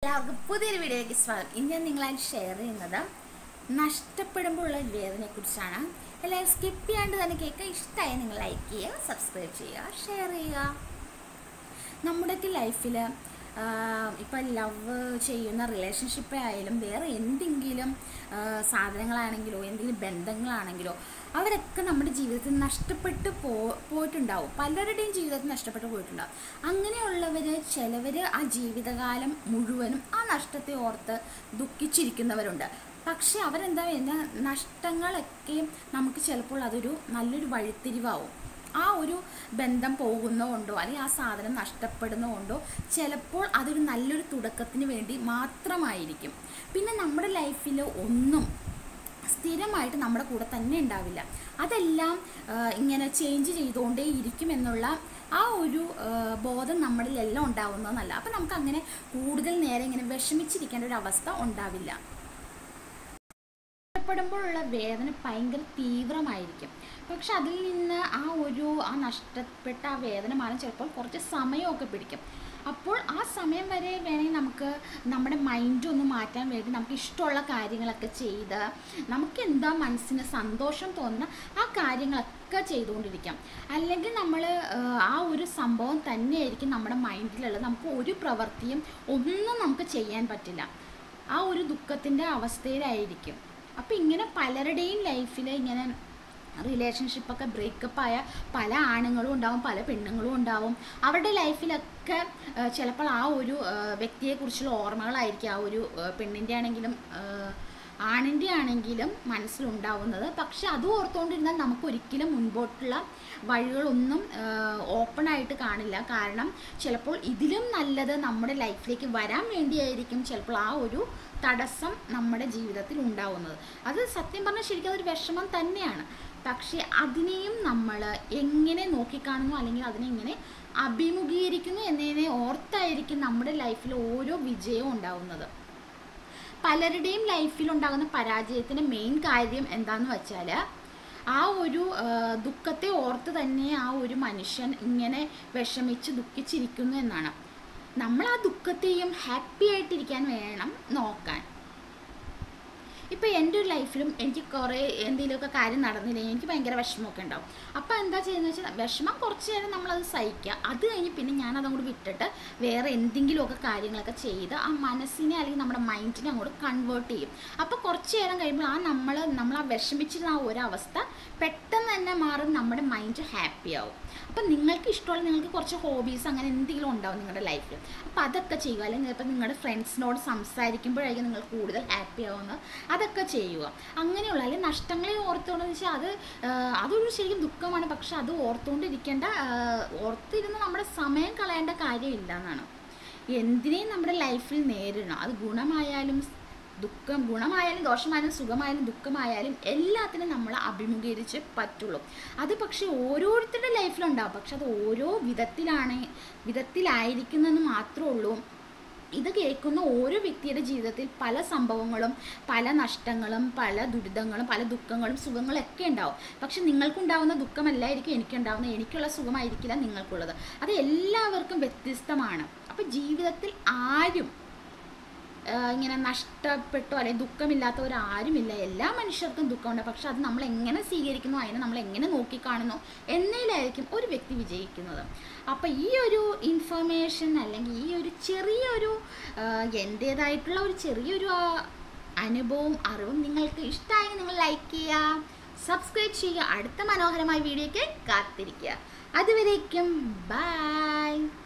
എല്ലാവർക്കും പുതിയൊരു വീഡിയോയ്ക്ക് സ്വാഗതം ഇന്ന് ഞാൻ നിങ്ങളായിട്ട് ഷെയർ ചെയ്യുന്നത് നഷ്ടപ്പെടുമ്പോഴുള്ള വേദനയെ കുറിച്ചാണ് എല്ലാവരും സ്കിപ്പ് ചെയ്യാണ്ട് തന്നെ കേൾക്കുക ഇഷ്ടമായി നിങ്ങൾ ലൈക്ക് ചെയ്യുക സബ്സ്ക്രൈബ് ചെയ്യുക ഷെയർ ചെയ്യുക നമ്മുടെയൊക്കെ ലൈഫിൽ ഇപ്പം ലവ് ചെയ്യുന്ന റിലേഷൻഷിപ്പ് ആയാലും വേറെ എന്തെങ്കിലും ആ, സാധനങ്ങളാണെങ്കിലോ എന്തെങ്കിലും ബന്ധങ്ങളാണെങ്കിലോ അവരൊക്കെ നമ്മുടെ ജീവിതത്തിൽ നഷ്ടപ്പെട്ടു പോ പോയിട്ടുണ്ടാവും പലരുടെയും ജീവിതത്തിൽ നഷ്ടപ്പെട്ടു പോയിട്ടുണ്ടാവും അങ്ങനെയുള്ളവർ ചിലവർ ആ ജീവിതകാലം മുഴുവനും ആ നഷ്ടത്തെ ഓർത്ത് ദുഃഖിച്ചിരിക്കുന്നവരുണ്ട് പക്ഷെ അവരെന്താ ചെയ്യുന്ന നഷ്ടങ്ങളൊക്കെ നമുക്ക് ചിലപ്പോൾ അതൊരു നല്ലൊരു വഴിത്തിരിവാവും ആ ഒരു ബന്ധം പോകുന്നതുകൊണ്ടോ അല്ലെങ്കിൽ ആ സാധനം നഷ്ടപ്പെടുന്നതുകൊണ്ടോ ചിലപ്പോൾ അതൊരു നല്ലൊരു തുടക്കത്തിന് വേണ്ടി മാത്രമായിരിക്കും പിന്നെ നമ്മുടെ ലൈഫിൽ ഒന്നും സ്ഥിരമായിട്ട് നമ്മുടെ കൂടെ തന്നെ ഉണ്ടാവില്ല അതെല്ലാം ആ, ഇങ്ങനെ ചേഞ്ച് ചെയ്തുകൊണ്ടേ ഇരിക്കും എന്നുള്ള ആ ഒരു ആ, ബോധം നമ്മളിലെല്ലാം ഉണ്ടാവുന്നതെന്നല്ല അപ്പം നമുക്ക് അങ്ങനെ കൂടുതൽ നേരം ഇങ്ങനെ വിഷമിച്ചിരിക്കേണ്ട ഒരു അവസ്ഥ ഉണ്ടാവില്ല നഷ്ടപ്പെടുമ്പോഴുള്ള വേദന ഭയങ്കര തീവ്രമായിരിക്കും പക്ഷെ അതിൽ നിന്ന് ആ ഒരു ആ നഷ്ടപ്പെട്ട ആ വേദന മാറാൻ ചിലപ്പോൾ കുറച്ച് സമയമൊക്കെ പിടിക്കും അപ്പോൾ ആ സമയം വരെ വേണമെങ്കിൽ നമുക്ക് നമ്മുടെ മൈൻഡ് ഒന്ന് മാറ്റാൻ വേണ്ടി നമുക്ക് ഇഷ്ടമുള്ള കാര്യങ്ങളൊക്കെ ചെയ്ത് നമുക്ക് എന്താ മനസ്സിന് സന്തോഷം തോന്നുന്ന ആ കാര്യങ്ങളൊക്കെ ചെയ്തുകൊണ്ടിരിക്കാം അല്ലെങ്കിൽ നമ്മൾ ആ ഒരു സംഭവം തന്നെയായിരിക്കും നമ്മുടെ മൈൻഡിലുള്ളത് നമുക്ക് ഒരു പ്രവൃത്തിയും ഒന്നും നമുക്ക് ചെയ്യാൻ പറ്റില്ല ആ ഒരു ദുഃഖത്തിൻ്റെ അവസ്ഥയിലായിരിക്കും അപ്പോൾ ഇങ്ങനെ പലരുടെയും ലൈഫിൽ ഇങ്ങനെ റിലേഷൻഷിപ്പൊക്കെ ബ്രേക്കപ്പ് ആയ പല ആണുങ്ങളും ഉണ്ടാവും പല പെണ്ണുങ്ങളും ഉണ്ടാവും അവരുടെ ലൈഫിലൊക്കെ ആ, ചിലപ്പോൾ ആ ഒരു ആ, വ്യക്തിയെക്കുറിച്ചുള്ള ഓർമ്മകളായിരിക്കും ആ ഒരു ആ, പെണ്ണിൻ്റെ ആണെങ്കിലും ആ, ആണിൻ്റെ ആണെങ്കിലും മനസ്സിലുണ്ടാവുന്നത് പക്ഷെ അത് ഓർത്തുകൊണ്ടിരുന്നാൽ നമുക്ക് ഒരിക്കലും മുൻപോട്ടുള്ള വഴികളൊന്നും ഓപ്പൺ ആയിട്ട് കാണില്ല കാരണം ചിലപ്പോൾ ഇതിലും നല്ലത് നമ്മുടെ ലൈഫിലേക്ക് വരാൻ വേണ്ടിയായിരിക്കും ചിലപ്പോൾ ആ ഒരു തടസ്സം നമ്മുടെ ജീവിതത്തിൽ ഉണ്ടാവുന്നത് അത് സത്യം പറഞ്ഞാൽ ശരിക്കും അതൊരു വിഷമം തന്നെയാണ് പക്ഷേ അതിനെയും നമ്മൾ എങ്ങനെ നോക്കിക്കാണുന്നു അല്ലെങ്കിൽ അതിനെ എങ്ങനെ അഭിമുഖീകരിക്കുന്നു എന്നതിനെ ഓർത്തായിരിക്കും നമ്മുടെ ലൈഫിൽ ഓരോ വിജയവും ഉണ്ടാവുന്നത് പലരുടെയും ലൈഫിൽ ഉണ്ടാകുന്ന പരാജയത്തിന് മെയിൻ കാര്യം എന്താന്ന് വെച്ചാൽ ആ ഒരു ആ, ദുഃഖത്തെ ഓർത്ത് തന്നെ ആ ഒരു മനുഷ്യൻ ഇങ്ങനെ വിഷമിച്ച് ദുഃഖിച്ചിരിക്കുന്നു എന്നാണ് നമ്മൾ ആ ദുഃഖത്തെയും ഹാപ്പി ആയിട്ടിരിക്കാൻ വേണം നോക്കാൻ ഇപ്പോൾ എൻ്റെ ഒരു ലൈഫിലും എനിക്ക് കുറേ എന്തെങ്കിലുമൊക്കെ കാര്യം നടന്നില്ലെങ്കിൽ എനിക്ക് ഭയങ്കര വിഷമമൊക്കെ ഉണ്ടാവും അപ്പോൾ എന്താ ചെയ്യുന്നത് വെച്ചാൽ വിഷമം കുറച്ച് നേരം നമ്മളത് സഹിക്കുക അത് കഴിഞ്ഞ് പിന്നെ ഞാൻ അതങ്ങോട്ട് വിട്ടിട്ട് വേറെ എന്തെങ്കിലുമൊക്കെ കാര്യങ്ങളൊക്കെ ചെയ്ത് ആ മനസ്സിനെ അല്ലെങ്കിൽ നമ്മുടെ മൈൻഡിനെ അങ്ങോട്ട് കൺവേർട്ട് ചെയ്യും അപ്പോൾ കുറച്ച് നേരം കഴിയുമ്പോൾ ആ നമ്മൾ നമ്മൾ ആ വിഷമിച്ചിരുന്ന ആ ഒരു അവസ്ഥ പെട്ടെന്ന് തന്നെ മാറും നമ്മുടെ മൈൻഡ് ഹാപ്പി ആവും അപ്പം നിങ്ങൾക്ക് ഇഷ്ടമുള്ള നിങ്ങൾക്ക് കുറച്ച് ഹോബീസ് അങ്ങനെ എന്തെങ്കിലും ഉണ്ടാവും നിങ്ങളുടെ ലൈഫിൽ അപ്പോൾ അതൊക്കെ ചെയ്യുക അല്ലെങ്കിൽ ഇപ്പം നിങ്ങളുടെ ഫ്രണ്ട്സിനോട് സംസാരിക്കുമ്പോഴായിരിക്കും നിങ്ങൾ കൂടുതൽ ഹാപ്പി ആവുന്നത് അതൊക്കെ ചെയ്യുക അങ്ങനെയുള്ള അല്ലെങ്കിൽ നഷ്ടങ്ങളെ ഓർത്തുകൊണ്ടെന്ന് വെച്ചാൽ അത് ആ, അതൊരു ശരിക്കും ദുഃഖമാണ് പക്ഷെ അത് ഓർത്തുകൊണ്ടിരിക്കേണ്ട ആ, ഓർത്തിരുന്ന് നമ്മുടെ സമയം കളയേണ്ട കാര്യമില്ല എന്നാണ് എന്തിനേയും നമ്മുടെ ലൈഫിൽ നേരിടണം അത് ഗുണമായാലും ദുഃഖം ഗുണമായാലും ദോഷമായാലും സുഖമായാലും ദുഃഖമായാലും എല്ലാത്തിനും നമ്മൾ അഭിമുഖീകരിച്ച് പറ്റുള്ളൂ അത് പക്ഷേ ഓരോരുത്തരുടെ ലൈഫിലുണ്ടാവും പക്ഷെ അത് ഓരോ വിധത്തിലാണ് വിധത്തിലായിരിക്കുന്നെന്ന് മാത്രമേ ഉള്ളൂ ഇത് കേൾക്കുന്ന ഓരോ വ്യക്തിയുടെ ജീവിതത്തിൽ പല സംഭവങ്ങളും പല നഷ്ടങ്ങളും പല ദുരിതങ്ങളും പല ദുഃഖങ്ങളും സുഖങ്ങളും ഒക്കെ ഉണ്ടാവും പക്ഷെ നിങ്ങൾക്കുണ്ടാവുന്ന ദുഃഖമല്ലായിരിക്കും എനിക്കുണ്ടാവുന്നത് എനിക്കുള്ള സുഖമായിരിക്കില്ല നിങ്ങൾക്കുള്ളത് അത് എല്ലാവർക്കും വ്യത്യസ്തമാണ് അപ്പോൾ ജീവിതത്തിൽ ആരും ആഹ് ഇങ്ങനെ നഷ്ടപ്പെട്ടോ അല്ലെങ്കിൽ ദുഃഖമില്ലാത്തവരാരുമില്ല എല്ലാ മനുഷ്യർക്കും ദുഃഖമുണ്ട് പക്ഷെ അത് നമ്മൾ എങ്ങനെ സ്വീകരിക്കുന്നു അതിനെ നമ്മൾ എങ്ങനെ നോക്കിക്കാണുന്നു എന്നതിലായിരിക്കും ഒരു വ്യക്തി വിജയിക്കുന്നത് അപ്പോൾ ഈ ഒരു ഇൻഫർമേഷൻ അല്ലെങ്കിൽ ഈ ഒരു ചെറിയൊരു ആഹ് എൻ്റേതായിട്ടുള്ള ഒരു ചെറിയൊരു ആഹ് അനുഭവവും അറിവും നിങ്ങൾക്ക് ഇഷ്ടമായി നിങ്ങൾ ലൈക്ക് ചെയ്യുക സബ്സ്ക്രൈബ് ചെയ്യുക അടുത്ത മനോഹരമായ വീഡിയോയ്ക്ക് കാത്തിരിക്കുക അതുവരേക്കും ബൈ